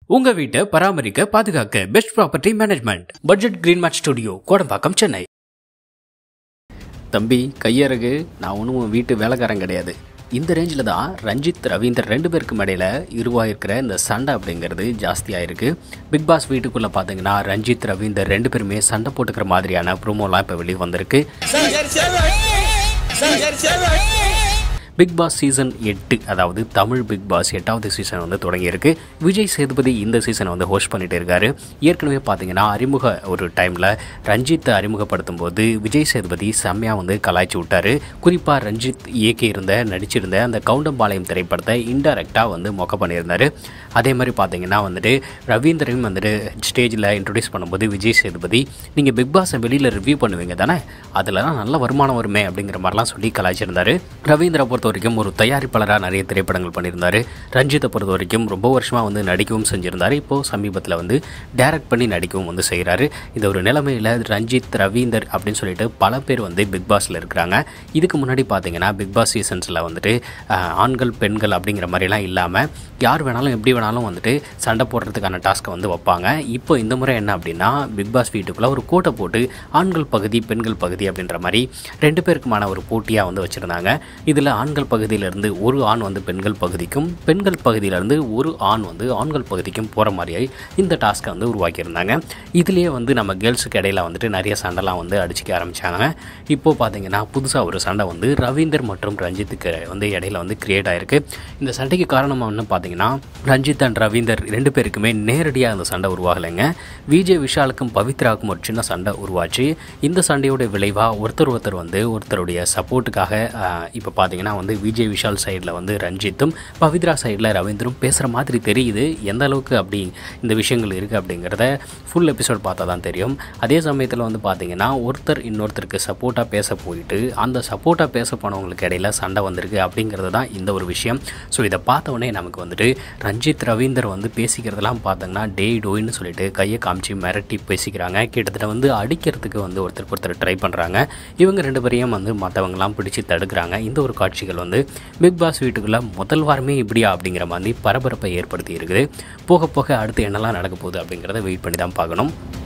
உங்க வீட்டை பராமரிக்க பாதுகாக்க best property management budget green mat studio Kodambakkam Chennai தம்பி கையறகு நான் ஒன்றும் வீட்டு வேலைக்காரன் கிடையாது இந்த ரேஞ்சில் தான் ரஞ்சித் ரவீந்தர் ரெண்டு பேருக்கு இடையில உருவாயிருக்கிற இந்த சண்டை அப்படிங்கிறது ஜாஸ்தியாக இருக்குது பிக் பாஸ் வீட்டுக்குள்ளே பார்த்தீங்கன்னா ரஞ்சித் ரவீந்தர் ரெண்டு பேருமே சண்டை போட்டுக்கிற மாதிரியான ப்ரோமோலாம் இப்போ வெளியே வந்திருக்கு பிக் பாஸ் சீசன் எட்டு அதாவது தமிழ் பிக் பாஸ் எட்டாவது சீசன் வந்து தொடங்கியிருக்கு விஜய் சேதுபதி இந்த சீசனை வந்து ஹோஸ்ட் பண்ணிட்டு இருக்காரு ஏற்கனவே பார்த்தீங்கன்னா அறிமுக ஒரு டைமில் ரஞ்சித்தை அறிமுகப்படுத்தும் போது விஜய் சேதுபதி செம்மையாக வந்து கலாய்ச்சி விட்டாரு குறிப்பாக ரஞ்சித் இயக்கி இருந்த நடிச்சிருந்த அந்த கவுண்டம்பாளையம் திரைப்படத்தை இன்டெரக்டாக வந்து மொக்க பண்ணியிருந்தாரு அதே மாதிரி பார்த்தீங்கன்னா வந்துட்டு ரவீந்திரன் வந்துட்டு ஸ்டேஜில் இன்ட்ரடியூஸ் பண்ணும்போது விஜய் சேதுபதி நீங்கள் பிக் பாஸை வெளியில் ரிவ்யூ பண்ணுவீங்க தானே அதிலலாம் நல்ல வருமானம் வருமே அப்படிங்கிற மாதிரிலாம் சொல்லி கலாய்ச்சிருந்தாரு ரவீந்திர பொறுத்த வரைக்கும் ஒரு தயாரிப்பாளராக நிறைய திரைப்படங்கள் பண்ணியிருந்தாரு ரஞ்சித்தை பொறுத்த வரைக்கும் ரொம்ப வருஷமாக வந்து நடிக்கவும் செஞ்சிருந்தாரு இப்போது சமீபத்தில் வந்து டைரக்ட் பண்ணி நடிக்கவும் வந்து செய்கிறாரு இந்த ஒரு நிலைமையில் ரஞ்சித் ரவீந்தர் அப்படின்னு சொல்லிட்டு பல பேர் வந்து பிக் பாஸில் இருக்கிறாங்க இதுக்கு முன்னாடி பார்த்தீங்கன்னா பிக் பாஸ் சீசன்ஸில் வந்துட்டு ஆஹ், ஆண்கள் பெண்கள் அப்படிங்கிற மாதிரிலாம் இல்லாமல் யார் வேணாலும் எப்படி வேணாலும் வந்துட்டு சண்டை போடுறதுக்கான டாஸ்க்கை வந்து வைப்பாங்க இப்போ இந்த முறை என்ன அப்படின்னா பிக் பாஸ் வீட்டுக்குள்ளே ஒரு கோட்டை போட்டு ஆண்கள் பகுதி பெண்கள் பகுதி அப்படின்ற மாதிரி ரெண்டு பேருக்குமான ஒரு போட்டியாக வந்து வச்சுருந்தாங்க இதில் ஆண்கள் பகுதியிலேருந்து ஒரு ஆண் வந்து பெண்கள் பகுதிக்கும் பெண்கள் பகுதியிலேருந்து ஒரு ஆண் வந்து ஆண்கள் பகுதிக்கும் போகிற மாதிரியே இந்த டாஸ்க்கை வந்து உருவாக்கியிருந்தாங்க இதுலேயே வந்து நம்ம கேர்ள்ஸுக்கு இடையில வந்துட்டு நிறைய சண்டைலாம் வந்து அடிச்சிக்க ஆரம்பித்தாங்க இப்போது பார்த்தீங்கன்னா புதுசாக ஒரு சண்டை வந்து ரவீந்தர் மற்றும் ரஞ்சித்துக்கு வந்து இடையில வந்து கிரியேட் ஆயிருக்கு இந்த சண்டைக்கு காரணம் என்ன பார்த்தீங்கன்னா ரஞ்சித் அண்ட் ரவீந்தர் ரெண்டு பேருக்குமே நேரடியாக அந்த சண்டை உருவாகலைங்க விஜய் விஷாலுக்கும் பவித்ராவுக்கும் ஒரு சின்ன சண்டை உருவாச்சு இந்த சண்டையோட விளைவாக ஒருத்தர் ஒருத்தர் வந்து ஒருத்தருடைய சப்போர்ட்டுக்காக இப்போ பார்த்தீங்கன்னா வந்து விஜய் விஷால் சைடில் வந்து ரஞ்சித்தும் பவித்ரா சைடில் ரவீந்தரும் பேசுகிற மாதிரி தெரியுது எந்த அளவுக்கு அப்படி இந்த விஷயங்கள் இருக்குது அப்படிங்கிறத ஃபுல் எபிசோட் பார்த்தா தான் தெரியும் அதே சமயத்தில் வந்து பார்த்தீங்கன்னா ஒருத்தர் இன்னொருத்தருக்கு சப்போர்ட்டாக பேச போயிட்டு அந்த சப்போர்ட்டாக பேச போனவங்களுக்கு இடையில சண்டை வந்திருக்கு அப்படிங்கிறது தான் இந்த ஒரு விஷயம் ஸோ இதை பார்த்த உடனே நமக்கு வந்துட்டு ரஞ்சித் ரவீந்தர் வந்து பேசிக்கிறதெல்லாம் பார்த்தோங்கன்னா டே டோயின்னு சொல்லிட்டு கையை காமிச்சு மிரட்டி பேசிக்கிறாங்க கிட்டத்தட்ட வந்து அடிக்கிறதுக்கு வந்து ஒருத்தருக்கு ஒருத்தர் ட்ரை பண்ணுறாங்க இவங்க ரெண்டு பேரையும் வந்து மற்றவங்களாம் பிடிச்சி தடுக்கிறாங்க இந்த ஒரு காட்சிகள் வந்து பிக் பாஸ் வீட்டுக்குள்ளே முதல் வாரமே இப்படியா அப்படிங்கிற மாதிரி பரபரப்பை ஏற்படுத்தி இருக்குது போக போக அடுத்து என்னெல்லாம் நடக்க போகுது அப்படிங்கிறத வெயிட் பண்ணி தான் பார்க்கணும்